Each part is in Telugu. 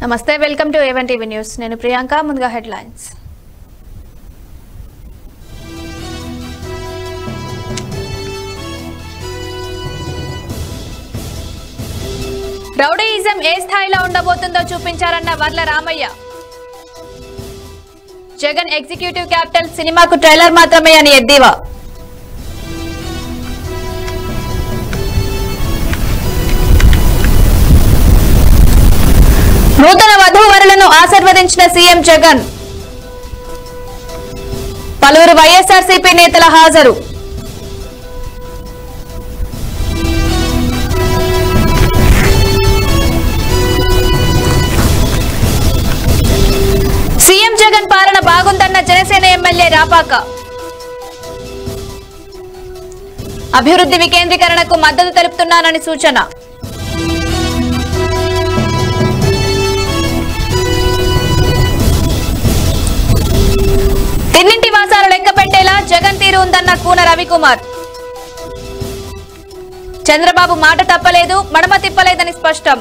నమస్తే welcome to A one TV news నేను ప్రియాంక ముందుగా హెడ్లైన్స్ రౌడీయిజం ఏ స్థాయిలో ఉండబోతుందో చూపించారన్న వర్ల రామయ్య జగన్ ఎగ్జిక్యూటివ్ క్యాపిటల్ సినిమాకు ట్రైలర్ మాత్రమే అని ఎద్దేవా నూతన వధూవరులను ఆశీర్వదించిన సీఎం జగన్ పలువురు వైఎస్ఆర్సీపీ నేతల హాజరు సీఎం జగన్ పాలన బాగుందన్న జనసేన ఎమ్మెల్యే రాపాక అభివృద్ధి వికేంద్రీకరణకు మద్దతు తెలుపుతున్నానని సూచన తిన్నింటి వాసాలు లెక్క పెట్టేలా జగన్ తీరు ఉందన్న కూన రవికుమార్ చంద్రబాబు మాట తప్పలేదు మడమ తిప్పలేదని స్పష్టం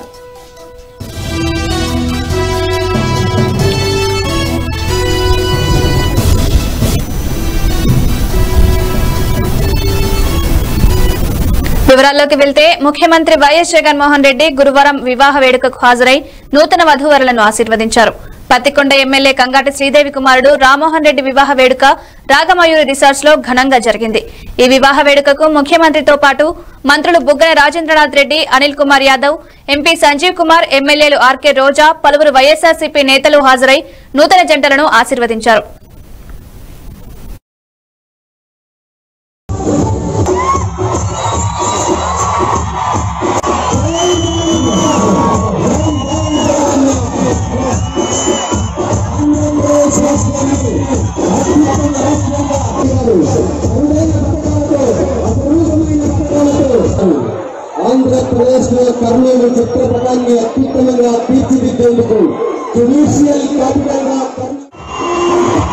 వివరాల్లోకి వెళ్తే ముఖ్యమంత్రి వైఎస్ జగన్మోహన్ రెడ్డి గురువారం వివాహ వేడుకకు హాజరై నూతన వధూవరులను ఆశీర్వదించారు పత్తికొండ ఎమ్మెల్యే కంగాటి శ్రీదేవి కుమారుడు రామ్మోహన్ రెడ్డి వివాహ వేడుక రాగమయూరి రిసార్ట్స్ లో ఘనంగా జరిగింది ఈ వివాహ వేడుకకు ముఖ్యమంత్రితో పాటు మంత్రులు బుగ్గన రాజేంద్రనాథ్ రెడ్డి అనిల్ కుమార్ యాదవ్ ఎంపీ సంజీవ్ కుమార్ ఎమ్మెల్యేలు ఆర్కే రోజా పలువురు వైఎస్ఆర్సీపీ నేతలు హాజరై నూతన జంటలను ఆశీర్వదించారు ఆంధ్రప్రదేశ్ లో కర్నూలు చిత్రపటాన్ని అత్యుత్తమంగా తీర్చిదిద్దేందుకు జుడిషియల్ క్యాపిటల్ గా కర్నూలు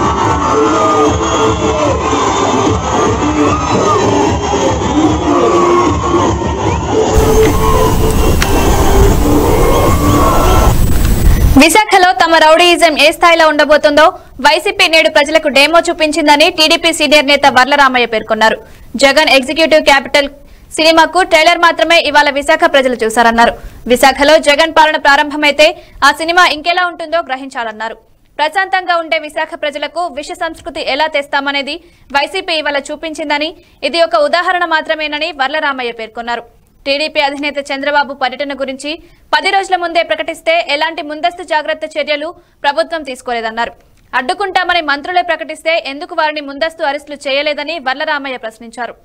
విశాఖలో తమ రౌడీయిజం ఏ స్థాయిలో ఉండబోతుందో వైసీపీ నేడు ప్రజలకు డేమో చూపించిందని టీడీపీ సీనియర్ నేత వర్లరామయ్య పేర్కొన్నారు జగన్ ఎగ్జిక్యూటివ్ క్యాపిటల్ సినిమాకు ట్రైలర్ మాత్రమే ఇవాళ విశాఖ ప్రజలు చూశారన్నారు విశాఖలో జగన్ పాలన ప్రారంభమైతే ఆ సినిమా ఇంకెలా ఉంటుందో గ్రహించాలన్నారు ప్రశాంతంగా ఉండే విశాఖ ప్రజలకు విష సంస్కృతి ఎలా తెస్తామనేది వైసీపీ ఇవాళ చూపించిందని ఇది ఒక ఉదాహరణ మాత్రమేనని వర్లరామయ్య పేర్కొన్నారు టీడీపీ అధినేత చంద్రబాబు పర్యటన గురించి పది రోజుల ముందే ప్రకటిస్తే ఎలాంటి ముందస్తు జాగ్రత్త చర్యలు ప్రభుత్వం తీసుకోలేదన్నారు అడ్డుకుంటామని మంత్రులే ప్రకటిస్తే ఎందుకు వారిని ముందస్తు అరెస్టులు చేయలేదని వర్లరామయ్య ప్రశ్నించారు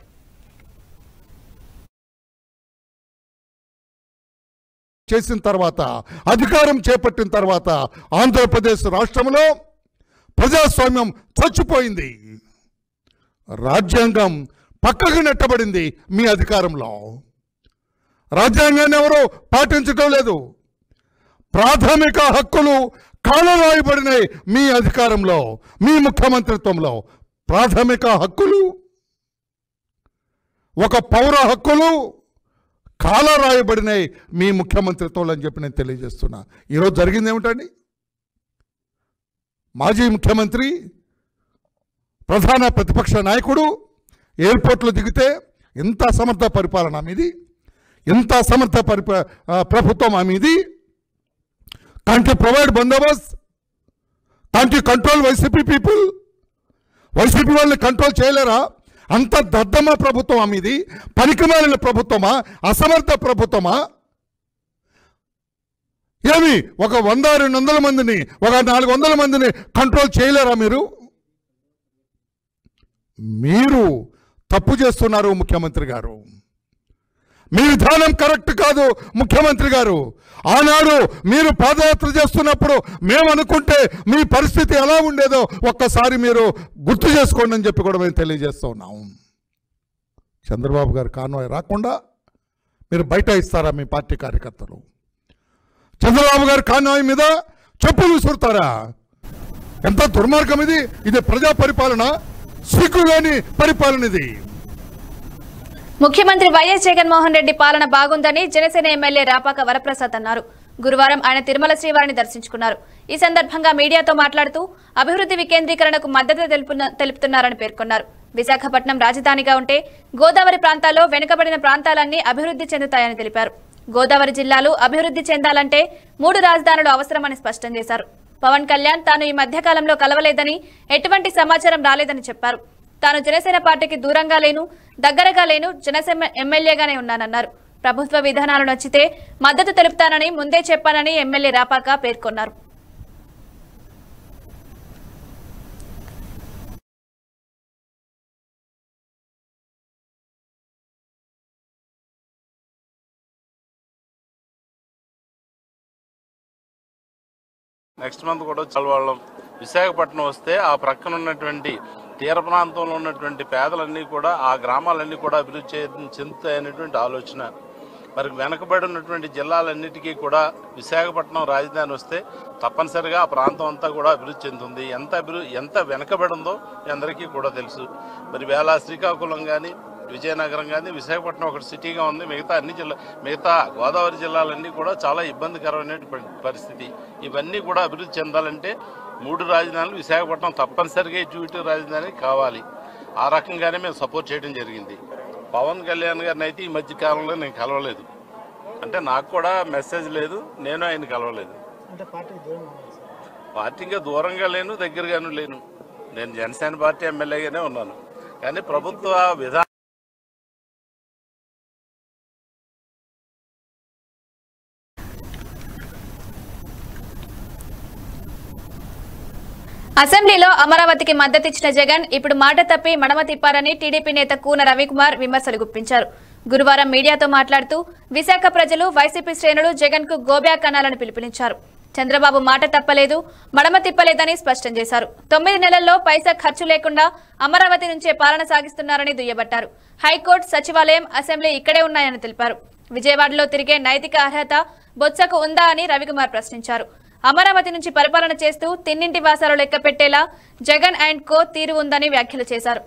చేసిన తర్వాత అధికారం చేపట్టిన తర్వాత ఆంధ్రప్రదేశ్ రాష్ట్రంలో ప్రజాస్వామ్యం చచ్చిపోయింది రాజ్యాంగం పక్కకు నెట్టబడింది మీ అధికారంలో రాజ్యాంగాన్ని ఎవరు పాటించడం లేదు ప్రాథమిక హక్కులు కాలరాయబడినాయి మీ అధికారంలో మీ ముఖ్యమంత్రిత్వంలో ప్రాథమిక హక్కులు ఒక పౌర హక్కులు కాలా రాయబడినాయి మీ ముఖ్యమంత్రిత్వంలో అని చెప్పి నేను తెలియజేస్తున్నా ఈరోజు జరిగింది ఏమిటండి మాజీ ముఖ్యమంత్రి ప్రధాన ప్రతిపక్ష నాయకుడు ఎయిర్పోర్ట్లో దిగితే ఎంత అసమర్థ పరిపాలన మీది ఎంత అసమర్థ పరిప ఆ, ప్రభుత్వం మీది can't provide bandobast can't control YCP people YCP వాళ్ళని కంట్రోల్ చేయలేరా అంత దద్దమ్మ ప్రభుత్వమా మీది పనికిమాలిన ప్రభుత్వమా అసమర్థ ప్రభుత్వమా ఏమి ఒక వంద రెండు వందల మందిని ఒక నాలుగు వందల మందిని కంట్రోల్ చేయలేరా మీరు మీరు తప్పు చేస్తున్నారు ముఖ్యమంత్రి గారు మీ విధానం కరెక్ట్ కాదు ముఖ్యమంత్రి గారు ఆనాడు మీరు పాదయాత్ర చేస్తున్నప్పుడు మేము అనుకుంటే మీ పరిస్థితి ఎలా ఉండేదో ఒక్కసారి మీరు గుర్తు చేసుకోండి అని చెప్పి కూడా మేము తెలియజేస్తూ ఉన్నాము చంద్రబాబు గారు కాన్వాయ్ రాకుండా మీరు బయట ఇస్తారా మీ పార్టీ కార్యకర్తలు చంద్రబాబు గారు కాన్వాయ్ మీద చెప్పులు విసురుతారా ఎంత దుర్మార్గం ఇది ఇది ప్రజా పరిపాలన సిగ్గులేని పరిపాలన ఇది ముఖ్యమంత్రి వైఎస్ జగన్మోహన్ రెడ్డి పాలన బాగుందని జనసేన ఎమ్మెల్యే రాపాక వరప్రసాద్ అన్నారు గురువారం ఆయన తిరుమల శ్రీవారిని దర్శించుకున్నారు ఈ సందర్భంగా మీడియాతో మాట్లాడుతూ అభివృద్ధి వికేంద్రీకరణకు మద్దతు తెలుపున- తెలుపుతున్నారని పేర్కొన్నారు విశాఖపట్నం రాజధానిగా ఉంటే గోదావరి ప్రాంతాల్లో వెనుకబడిన ప్రాంతాలన్నీ అభివృద్ధి చెందుతాయని తెలిపారు గోదావరి జిల్లాలు అభివృద్ధి చెందాలంటే మూడు రాజధానులు అవసరమని స్పష్టం చేశారు పవన్ కళ్యాణ్ తాను ఈ మధ్యకాలంలో కలవలేదని ఎటువంటి సమాచారం రాలేదని చెప్పారు తాను జనసేన పార్టీకి దూరంగా లేను దగ్గరగా లేను జనసేన ఎమ్మెల్యేగానే ఉన్నానన్నారు ప్రభుత్వ విధానాలు నచ్చితే మద్దతు తెలుపుతానని ముందే చెప్పానని ఎమ్మెల్యే రాపాక పేర్కొన్నారు నెక్స్ట్ మంత్ కూడా చలవాళ్ళం విశాఖపట్నం వస్తే ఆ ప్రక్కన ఉన్నటువంటి తీర ప్రాంతంలో ఉన్నటువంటి పేదలన్నీ కూడా ఆ గ్రామాలన్నీ కూడా అభివృద్ధి చే- చెందుతాయనేటువంటి ఆలోచన మరి వెనకబడి ఉన్నటువంటి జిల్లాలన్నిటికీ కూడా విశాఖపట్నం రాజధాని వస్తే తప్పనిసరిగా ఆ ప్రాంతం అంతా కూడా అభివృద్ధి చెందుతుంది ఎంత అభివృద్ధి ఎంత వెనకబడి ఉందో మీ అందరికీ కూడా తెలుసు మరి వేళ శ్రీకాకుళం కానీ విజయనగరం కానీ విశాఖపట్నం ఒకటి సిటీగా ఉంది మిగతా అన్ని జిల్లా మిగతా గోదావరి జిల్లాలన్నీ కూడా చాలా ఇబ్బందికరమైన పరిస్థితి ఇవన్నీ కూడా అభివృద్ధి చెందాలంటే మూడు రాజధానులు విశాఖపట్నం తప్పనిసరిగా ఇటు ఇటు రాజధాని కావాలి ఆ రకంగానే మేము సపోర్ట్ చేయడం జరిగింది పవన్ కళ్యాణ్ గారిని అయితే ఈ మధ్య కాలంలో నేను కలవలేదు అంటే నాకు కూడా మెసేజ్ లేదు నేను ఆయన కలవలేదు అంటే పార్టీకి దూరం అవ్వాలి సార్. పార్టీగా దూరంగా లేను దగ్గరగాను లేను నేను జనసేన పార్టీ ఎమ్మెల్యేగానే ఉన్నాను కానీ ప్రభుత్వ విధానం అసెంబ్లీలో అమరావతికి మద్దతిచ్చిన జగన్ ఇప్పుడు మాట తప్పి మడమ తిప్పారని టీడీపీ నేత కూన రవికుమార్ విమర్శలు గుప్పించారు గురువారం మీడియాతో మాట్లాడుతూ విశాఖ ప్రజలు వైసీపీ శ్రేణులు జగన్ కు గోబ్యాక్ అనాలని పిలుపునిచ్చారు చంద్రబాబు మాట తప్పలేదు మడమ తిప్పలేదని స్పష్టం చేశారు తొమ్మిది నెలల్లో పైసా ఖర్చు లేకుండా అమరావతి నుంచే పాలన సాగిస్తున్నారని దుయ్యబట్టారు హైకోర్టు సచివాలయం అసెంబ్లీ ఇక్కడే ఉన్నాయని తెలిపారు విజయవాడలో తిరిగే నైతిక అర్హత బొత్సకు ఉందా అని రవికుమార్ ప్రశ్నించారు అమరావతి నుంచి పరిపాలన చేస్తూ తిన్నింటి వాసాలు లెక్క పెట్టేలా జగన్ అండ్ కో తీరు ఉందని వ్యాఖ్యలు చేశారు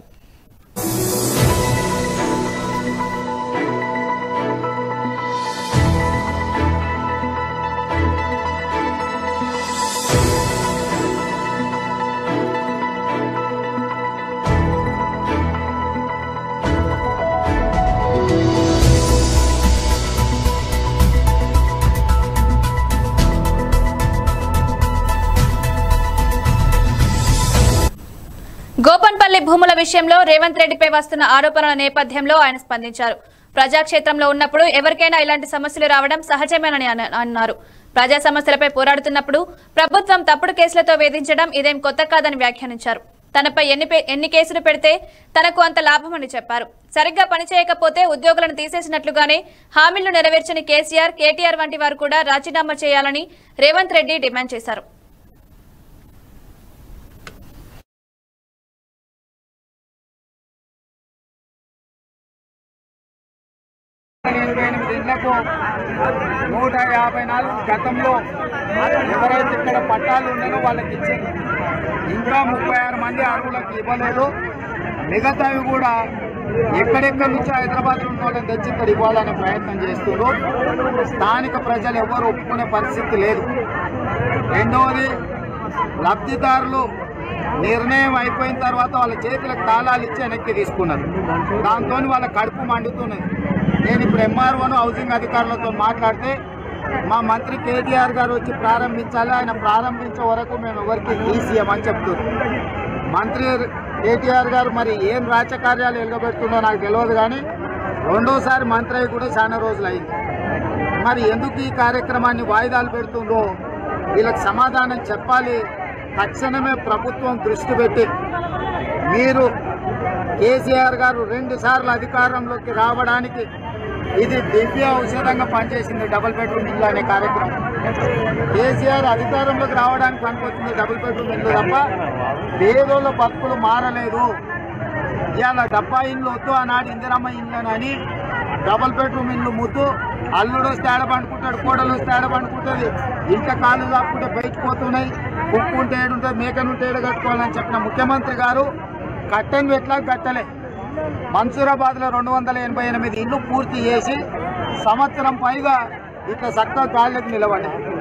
గోపన్పల్లి భూముల విషయంలో రేవంత్ రెడ్డిపై వస్తున్న ఆరోపణల నేపథ్యంలో ఆయన స్పందించారు ప్రజాక్షేత్రంలో ఉన్నప్పుడు ఎవరికైనా ఇలాంటి సమస్యలు రావడం సహజమేనని అన- అన్నారు ప్రజా సమస్యలపై పోరాడుతున్నప్పుడు ప్రభుత్వం తప్పుడు కేసులతో వేధించడం ఇదేం కొత్త కాదని వ్యాఖ్యానించారు తనపై ఎన్ని పే- ఎన్ని కేసులు పెడితే తనకు అంత లాభమని చెప్పారు సరిగ్గా పనిచేయకపోతే ఉద్యోగులను తీసేసినట్లుగానే హామీలు నెరవేర్చని కేసీఆర్ కేటీఆర్ వంటి వారు కూడా రాజీనామా చేయాలని రేవంత్ రెడ్డి డిమాండ్ చేశారు ఎనభై ఎనిమిది ఇళ్లకు నూట యాభై నాలుగు గతంలో ఎవరైతే ఇక్కడ పట్టాలు ఉన్నారో వాళ్ళకి ఇచ్చింది ఇంకా ముప్పై ఆరు మంది అర్హులకు ఇవ్వలేదు మిగతావి కూడా ఎక్కడెక్కడి నుంచి హైదరాబాద్ ఉన్న వాళ్ళని తెచ్చి ఇక్కడ ఇవ్వాలనే ప్రయత్నం చేస్తున్నారు స్థానిక ప్రజలు ఎవరు ఒప్పుకునే పరిస్థితి లేదు రెండవది లబ్ధిదారులు నిర్ణయం అయిపోయిన తర్వాత వాళ్ళ చేతులకు తాళాలు ఇచ్చి వెనక్కి తీసుకున్నారు దాంతో వాళ్ళ కడుపు మండుతున్నది నేను ఇప్పుడు ఎంఆర్ఓను హౌసింగ్ అధికారులతో మాట్లాడితే మా మంత్రి కేటీఆర్ గారు వచ్చి ప్రారంభించాలి ఆయన ప్రారంభించే వరకు మేము ఎవరికి తీసియమని చెప్తున్నారు మంత్రి కేటీఆర్ గారు మరి ఏం రాజకార్యాలు ఎల్లబెడుతుందో నాకు తెలియదు కానీ రెండోసారి మంత్రి అయి కూడా చాలా రోజులు అయింది మరి ఎందుకు ఈ కార్యక్రమాన్ని వాయిదాలు పెడుతుందో వీళ్ళకి సమాధానం చెప్పాలి తక్షణమే ప్రభుత్వం దృష్టి పెట్టి మీరు కేసీఆర్ గారు రెండు సార్లు అధికారంలోకి రావడానికి ఇది దివ్య ఔషధంగా పనిచేసింది డబుల్ బెడ్రూమ్ ఇల్లు అనే కార్యక్రమం కేసీఆర్ అధికారంలోకి రావడానికి పనికొచ్చింది డబుల్ బెడ్రూమ్ ఇల్లు తప్ప పేదోళ్ళ బతుకులు మారలేదు ఇవాళ డబ్బా ఇల్లు వద్దు ఆనాడు ఇందిరమ్మ ఇల్లు అని డబుల్ బెడ్రూమ్ ఇల్లు ముద్దు అల్లుడు వస్తే ఆడ పండుకుంటాడు కోడలు వస్తే ఆడ పండుకుంటుంది ఇంట కాళ్ళు దాక్కుంటే బయటకు పోతున్నాయి కుక్కు ఉంటే ఏడుంటుంది మేకనుంటే ఏడు కట్టుకోవాలని చెప్పిన ముఖ్యమంత్రి గారు కట్టని ఎట్లా కట్టలే మన్సూరాబాద్లో రెండు వందల ఎనభై ఎనిమిది ఇల్లు పూర్తి చేసి సంవత్సరం పైగా ఇట్లా చక్కగా గాళ్ళకి నిలబడి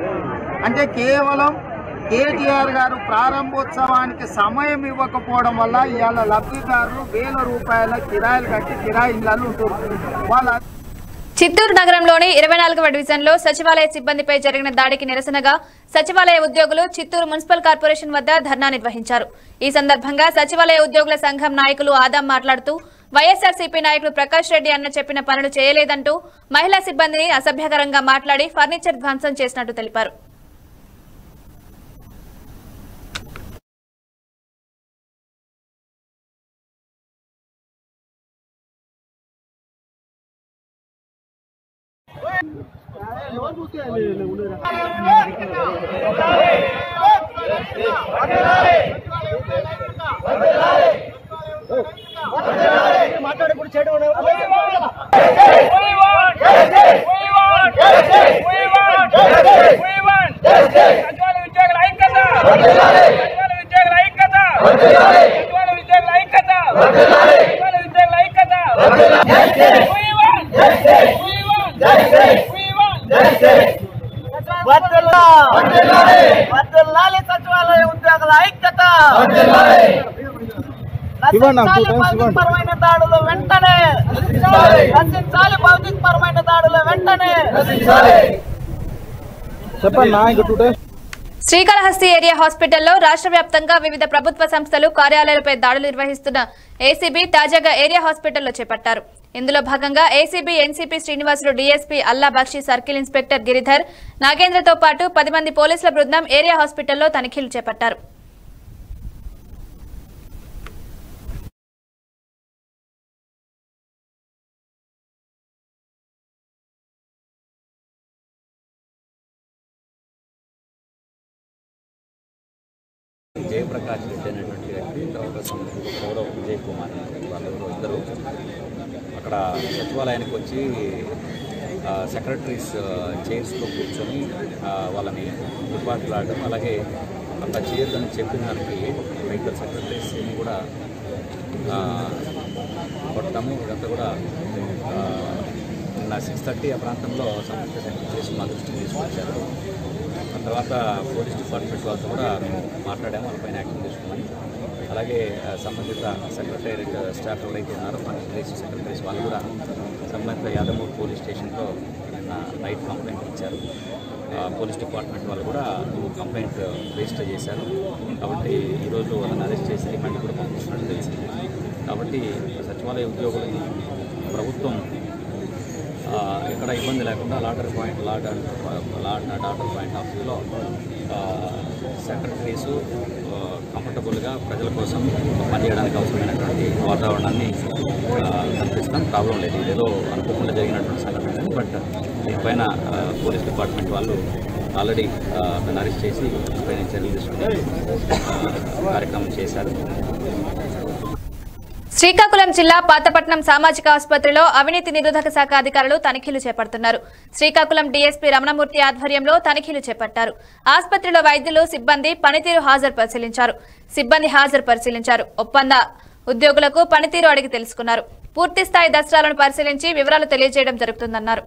అంటే కేవలం కేటీఆర్ గారు ప్రారంభోత్సవానికి సమయం ఇవ్వకపోవడం వల్ల ఇవాళ లబ్ధిదారులు వేల రూపాయల కిరాయిలు కట్టి కిరాయి ఇళ్ళలు ఉంటున్నారు వాళ్ళ చిత్తూరు నగరంలోని ఇరవై నాలుగవ డివిజన్లో సచివాలయ సిబ్బందిపై జరిగిన దాడికి నిరసనగా సచివాలయ ఉద్యోగులు చిత్తూరు మున్సిపల్ కార్పొరేషన్ వద్ద ధర్నా నిర్వహించారు ఈ సందర్భంగా సచివాలయ ఉద్యోగుల సంఘం నాయకులు ఆదాం మాట్లాడుతూ వైఎస్ఆర్సీపీ నాయకులు ప్రకాష్ రెడ్డి అన్న చెప్పిన పనులు చేయలేదంటూ మహిళా సిబ్బందిని అసభ్యకరంగా మాట్లాడి ఫర్నిచర్ ధ్వంసం చేసినట్టు తెలిపారు వర్ధిల్లాలి సచివాలయ ఉద్యోగుల ఐక్యత నశించాలి భౌతికపరమైన దాడులు వెంటనే నశించాలి భౌతికపరమైన దాడులు వెంటనే శ్రీకాళహస్తి ఏరియా హాస్పిటల్లో రాష్ట్ర వ్యాప్తంగా వివిధ ప్రభుత్వ సంస్థలు కార్యాలయాలపై దాడులు నిర్వహిస్తున్న ఏసీబీ తాజాగా ఏరియా హాస్పిటల్లో చేపట్టారు ఇందులో భాగంగా ACB NCP Srinivasulu DSP Alla Bakshi circle inspector Giridhar నాగేంద్రతో పాటు పది మంది పోలీసుల బృందం ఏరియా హాస్పిటల్లో తనిఖీలు చేపట్టారు జయప్రకాష్ రెడ్డి అనేటువంటి వ్యక్తి తర్వాత సం- గౌరవ్ విజయ్ కుమార్ అనేటువంటి వాళ్ళు ఇద్దరు అక్కడ సచివాలయానికి వచ్చి ఆ, సెక్రటరీస్ ఆ, చైర్స్లో కూర్చొని ఆ, వాళ్ళని దుర్బాట్లాడడం అలాగే అట్లా చేయొద్దని చెప్పిన దానికి మిగతా సెక్రటరీస్ని కూడా ఆ, కొట్టడము ఇదంతా కూడా ఆ, నిన్న సిక్స్ థర్టీ ఆ ప్రాంతంలో సంబంధిత సెక్రటరీస్ మా దృష్టికి తీసుకొచ్చారు ఆ తర్వాత పోలీస్ డిపార్ట్మెంట్ వాళ్ళతో కూడా మేము మాట్లాడాము వాళ్ళపైన యాక్షన్ తీసుకున్నాం అలాగే ఆ, సంబంధిత సెక్రటేరియట్ స్టాఫ్ ఎవరైతే ఉన్నారో కాన్స్టిట్యూషన్ సెక్రటరీస్ వాళ్ళు కూడా సంబంధిత యాదమూరు పోలీస్ స్టేషన్లో నిన్న నైట్ కంప్లైంట్ ఇచ్చారు ఆ, పోలీస్ డిపార్ట్మెంట్ వాళ్ళు కూడా కంప్లైంట్ రిజిస్టర్ చేశారు కాబట్టి ఈరోజు వాళ్ళని అరెస్ట్ చేసి రిమాండ్ కూడా పంపిస్తున్నట్టు తెలిసింది కాబట్టి సచివాలయ ఉద్యోగులని ప్రభుత్వం ఆ, ఎక్కడ ఇబ్బంది లేకుండా లాటర్ పాయింట్ లాటర్ లాట్ డాటర్ పాయింట్ ఆఫీస్లో సెక్రటరీసు కంఫర్టబుల్గా ప్రజల కోసం పనిచేయడానికి అవసరమైనటువంటి వాతావరణాన్ని ఆ, కల్పిస్తాం ప్రాబ్లం లేదు ఇదేదో అనుకోకుండా జరిగినటువంటి సంఘటన బట్ దీనిపైన ఆ, పోలీస్ డిపార్ట్మెంట్ వాళ్ళు ఆల్రెడీ అతను అరెస్ట్ చేసి పైన చర్యలు తీసుకుని ఆ, కార్యక్రమం చేశారు శ్రీకాకుళం జిల్లా పాతపట్నం సామాజిక ఆసుపత్రిలో అవినీతి నిరోధక శాఖ అధికారులు తనిఖీలు చేపడుతున్నారు శ్రీకాకుళం డీఎస్పీ రమణమూర్తి ఆధ్వర్యంలో తనిఖీలు చేపట్టారు ఆసుపత్రిలో వైద్యులు సిబ్బంది పనితీరు హాజరు పరిశీలించారు సిబ్బంది హాజరు పరిశీలించారు ఒప్పంద ఉద్యోగులకు పనితీరు అడిగి తెలుసుకున్నారు పూర్తి స్థాయి దసరాలను పరిశీలించి వివరాలు తెలియజేయడం జరుగుతుందన్నారు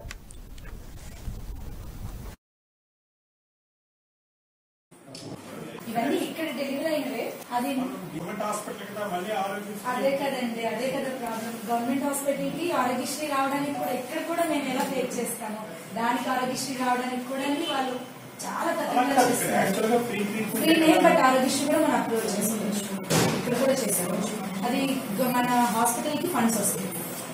ఇవన్నీ ఇక్కడ డెలివరీ అయినవే అది అదే కదండి అదే కదా ప్రాబ్లం గవర్నమెంట్ హాస్పిటల్ కి ఆరోగ్యశ్రీ రావడానికి కూడా ఇక్కడ కూడా మేము ఎలా ఫేస్ చేస్తాము దానికి ఆరోగ్యశ్రీ రావడానికి కూడా వాళ్ళు చాలా తక్కువగా చేస్తారు ఫ్రీనే బట్ ఆరోగ్యశ్రీ కూడా మనం అప్లోడ్ చేసుకోవచ్చు ఇక్కడ కూడా చేసేవచ్చు అది గ- మన హాస్పిటల్ కి ఫండ్స్ వస్తాయి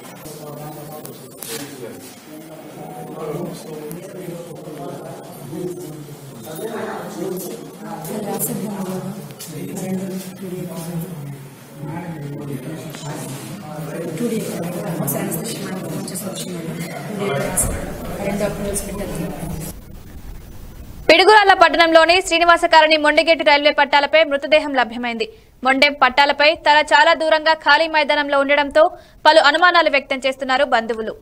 టూ డేస్ వచ్చేసి వచ్చిందండి టూ డేస్ రెండు అప్రూవల్స్ పెట్టారు పిడుగురాళ్ల పట్టణంలోని శ్రీనివాసకారణి మొండిగేటు రైల్వే పట్టాలపై మృతదేహం లభ్యమైంది మొండెం పట్టాలపై తల చాలా దూరంగా ఖాళీ మైదానంలో ఉండడంతో పలు అనుమానాలు వ్యక్తం చేస్తున్నారు బంధువులు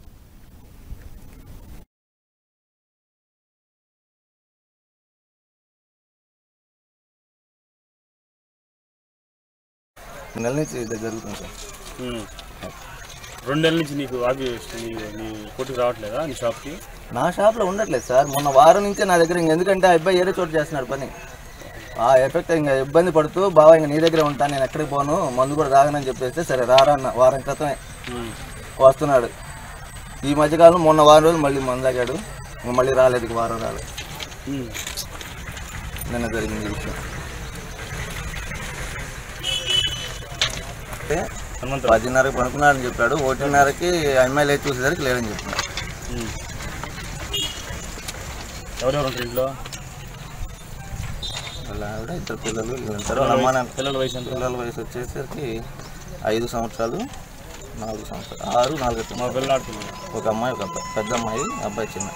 నెల నుంచి ఇది జరుగుతుంది సార్ రెండు నెలల నుంచి నీకు ఆగి నీ నీ కొట్టుకు రావట్లేదా నీ షాప్కి నా షాప్లో ఉండట్లేదు సార్ మొన్న వారం నుంచే నా దగ్గర ఇంక ఎందుకంటే ఆ అబ్బాయి ఏరే చోటు చేస్తున్నాడు పని ఆ ఎఫెక్ట్ ఇంకా ఇబ్బంది పడుతూ బావా ఇంక నీ దగ్గరే ఉంటాను నేను ఎక్కడికి పోను మందు కూడా తాగనని చెప్పేస్తే సరే రారా అన్న వారం క్రితమే వస్తున్నాడు ఈ మధ్యకాలం మొన్న వారం రోజులు మళ్ళీ మందు తాగాడు ఇంక మళ్ళీ రాలేదు ఇక వారం రాలేదు నిన్న జరిగింది ఈ విషయం అంటే పదిన్నరకు పనుకున్నాడని చెప్పాడు ఒకటిన్నరకి ఎమ్మెల్యే చూసేసరికి లేదని చెప్పినాడు ఎవరెవరు ఉంటారు ఇంట్లో వాళ్ళ ఆవిడ ఇద్దరు పిల్లలు వీళ్ళు ఉంటారు వాళ్ళ అమ్మ నాన్న పిల్లల వయసు ఎంత? పిల్లల వయసు వచ్చేసరికి ఐదు సంవత్సరాలు నాలుగు సంవత్సరాలు ఆరు నాలుగు మా పిల్లలు ఆడుతున్నారు ఒక అమ్మాయి ఒక అబ్బాయి పెద్ద అమ్మాయి అబ్బాయి చిన్న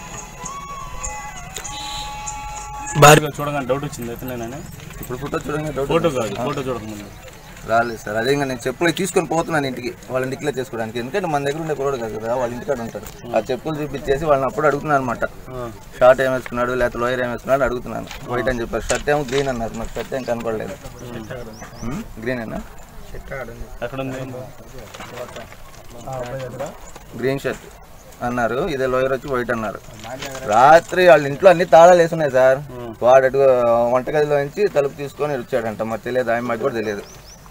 భారీగా చూడగానే డౌట్ వచ్చింది ఇతనేనని ఇప్పుడు ఫోటో చూడండి ఫోటో కాదు ఫోటో చూడకముందు రాలేదు సార్ అదే ఇంకా నేను చెప్పులు తీసుకొని పోతున్నాను ఇంటికి వాళ్ళని డిక్లేర్ చేసుకోవడానికి ఎందుకంటే మన దగ్గర ఉండే కురవాడు కాదు కదా వాళ్ళ ఇంటికాడ ఉంటారు ఆ చెప్పులు చూపించేసి వాళ్ళని అప్పుడు అడుగుతున్నాను అనమాట షార్ట్ ఏం వేసుకున్నాడు లేకపోతే లోయర్ ఏం వేసుకున్నాడు అడుగుతున్నాను వైట్ అని చెప్పారు షర్ట్ ఏమో గ్రీన్ అన్నారు నాకు షర్ట్ ఏం కనపడలేదు గ్రీన్ అన్నా ఎక్కడ ఉంది గ్రీన్ షర్ట్ అన్నారు ఇదే లోయర్ వచ్చి వైట్ అన్నారు రాత్రి వాళ్ళ ఇంట్లో అన్ని తాళాలు వేసున్నాయి సార్ వాడు అటు వంటగదిలో నుంచి తలుపు తీసుకొని వచ్చాడంట మరి తెలియదు ఆయన మాకు కూడా తెలియదు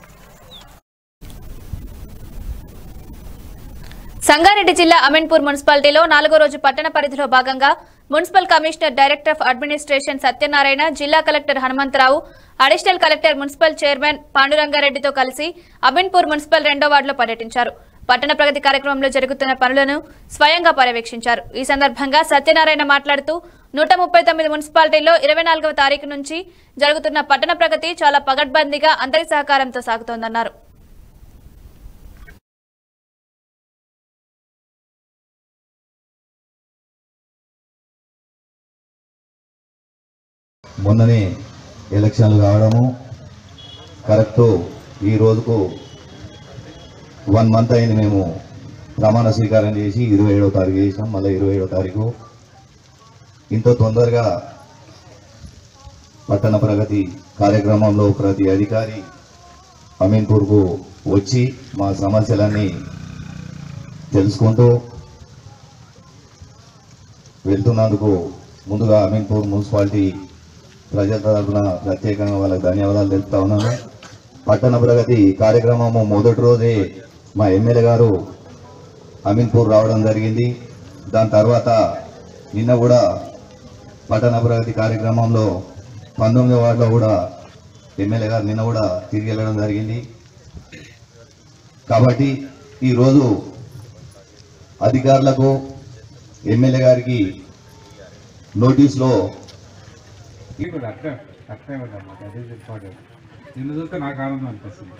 సంగారెడ్డి జిల్లా అమీన్పూర్ మున్సిపాలిటీలో నాలుగో రోజు పట్టణ పరిధిలో భాగంగా municipal commissioner director of administration Satyanarayana జిల్లా collector Hanumantharao additional collector municipal chairman పాండురంగారెడ్డితో కలిసి అమీన్పూర్ మున్సిపల్ రెండో వార్డులో పర్యటించారు పట్టణ ప్రగతి కార్యక్రమంలో జరుగుతున్న పనులను స్వయంగా పర్యవేక్షించారు ఈ సందర్భంగా సత్యనారాయణ మాట్లాడుతూ నూట ముప్పై తొమ్మిది మున్సిపాలిటీల్లో ఇరవై నాలుగవ తారీఖు నుంచి జరుగుతున్న పట్టణ ప్రగతి చాలా పగడ్బందీగా అందరి సహకారంతో సాగుతోందన్నారు మొన్ననే ఎలక్షన్లు కావడము కరెక్ట్ ఈ రోజుకు వన్ మంత్ అయింది మేము ప్రమాణ స్వీకారం చేసి ఇరవై ఏడో తారీఖు చేసినాం మళ్ళీ ఇరవై ఏడో తారీఖు ఇంత తొందరగా పట్టణ ప్రగతి కార్యక్రమంలో ప్రతి అధికారి అమీన్పూర్కు వచ్చి మా సమస్యలన్నీ తెలుసుకుంటూ వెళ్తున్నందుకు ముందుగా అమీన్పూర్ మున్సిపాలిటీ ప్రజల తరఫున ప్రత్యేకంగా వాళ్ళకి ధన్యవాదాలు తెలుపుతా ఉన్నాను పట్టణ ప్రగతి కార్యక్రమము మొదటి రోజే మా ఎమ్మెల్యే గారు అమీన్పూర్ రావడం జరిగింది దాని తర్వాత నిన్న కూడా పట్టణ ప్రగతి కార్యక్రమంలో పంతొమ్మిదో వార్డులో కూడా ఎమ్మెల్యే గారు నిన్న కూడా తిరిగి వెళ్ళడం జరిగింది కాబట్టి ఈరోజు అధికారులకు ఎమ్మెల్యే గారికి నోటీస్లో ఇప్పుడు అట్లా అట్లే అన్నమాట అదే ఇంపార్టెంట్ నిన్ను చూస్తే నాకు ఆనందం అనిపిస్తుంది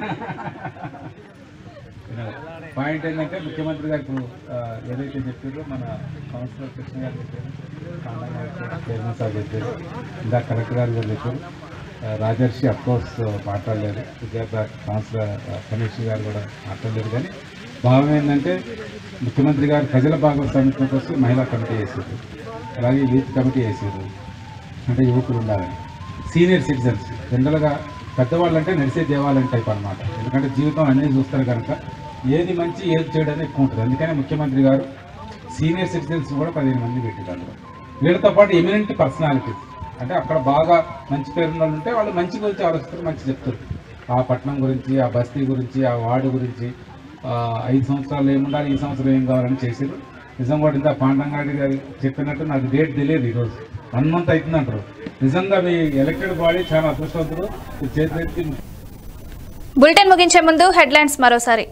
పాయింట్ ఏంటంటే ముఖ్యమంత్రి గారు ఇప్పుడు ఆ, ఏదైతే చెప్పారో మన కౌన్సిలర్ కృష్ణ గారు చెప్పారు కాండా గారు చెప్పారు, చైర్మన్ సార్ చెప్పారు ఇంకా కలెక్టర్ గారు కూడా చెప్పారు ఆ, రాజర్షి అఫ్కోర్స్ మాట్లాడలేదు విద్యార్థి కౌన్సిలర్ ఆ, కమిషనర్ గారు కూడా మాట్లాడలేదు కానీ భావం ఏంటంటే ముఖ్యమంత్రి గారు ప్రజల భాగస్వామ్యం కోసం మహిళా కమిటీ వేసారు అలాగే యూత్ కమిటీ వేసారు అంటే యువకులు ఉండాలని సీనియర్ సిటిజన్స్ జనరల్గా పెద్దవాళ్ళు అంటే నడిసే దేవాలయం టైప్ అనమాట ఎందుకంటే జీవితం అన్నీ చూస్తారు కనుక ఏది మంచి ఏది చెడు అనేది ఎక్కువ ఉంటుంది అందుకనే ముఖ్యమంత్రి గారు సీనియర్ సిటిజన్స్ కూడా పదిహేను మంది పెట్టారు వీళ్ళతో పాటు ఎమినెంట్ పర్సనాలిటీస్ అంటే అక్కడ బాగా మంచి పేరున్న వాళ్ళు ఉంటే వాళ్ళు మంచి గురించి ఆలోచిస్తారు మంచి చెప్తారు ఆ పట్టణం గురించి ఆ బస్తీ గురించి ఆ వార్డు గురించి ఆ, ఐదు సంవత్సరాలు ఏముండాలి ఈ సంవత్సరం ఏం కావాలని చేసారు నిజం కూడా ఇంత పాండంగాడి గారు చెప్పినట్టు నాకు డేట్ తెలియదు ఈరోజు వన్ మంత్ అవుతుంది అంటారు నిజంగా మీ ఎలక్టెడ్ బాడీ చాలా అదృష్టవంతులు ఈ చేతి బులెటిన్ ముగించే ముందు హెడ్లైన్స్ మరోసారి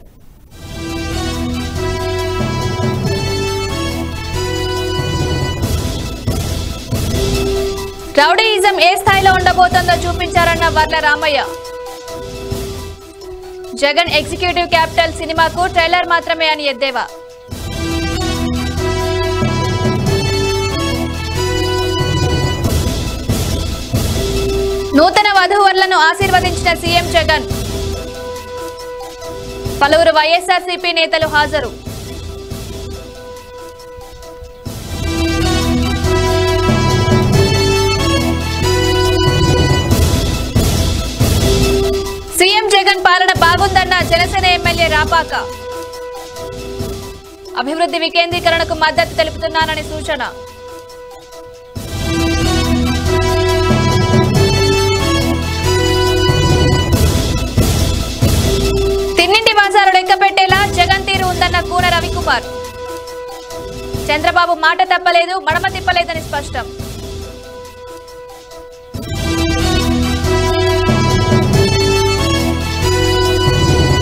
రౌడీయిజం ఏ స్థాయిలో ఉండబోతోందో చూపించారన్న వర్ల రామయ్య జగన్ ఎగ్జిక్యూటివ్ క్యాపిటల్ సినిమాకు ట్రైలర్ మాత్రమే అని ఎద్దేవా నూతన వధూవరులను ఆశీర్వదించిన సీఎం జగన్ పలువురు వైఎస్ఆర్సీపీ నేతలు హాజరు సీఎం జగన్ పాలన బాగుందన్న జనసేన ఎమ్మెల్యే రాపాక అభివృద్ధి వికేంద్రీకరణకు మద్దతు తెలుపుతున్నానని సూచన తిన్నింటి మాసాలు లెక్క పెట్టేలా జగన్ తీరు ఉందన్న కూన రవికుమార్ చంద్రబాబు మాట తప్పలేదు మడమ తిప్పలేదని స్పష్టం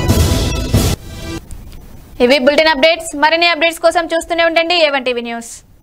ఇవి బులెటిన్ అప్డేట్స్ మరిన్ని అప్డేట్స్ కోసం చూస్తూనే ఉండండి ఏవన్ టీవీ న్యూస్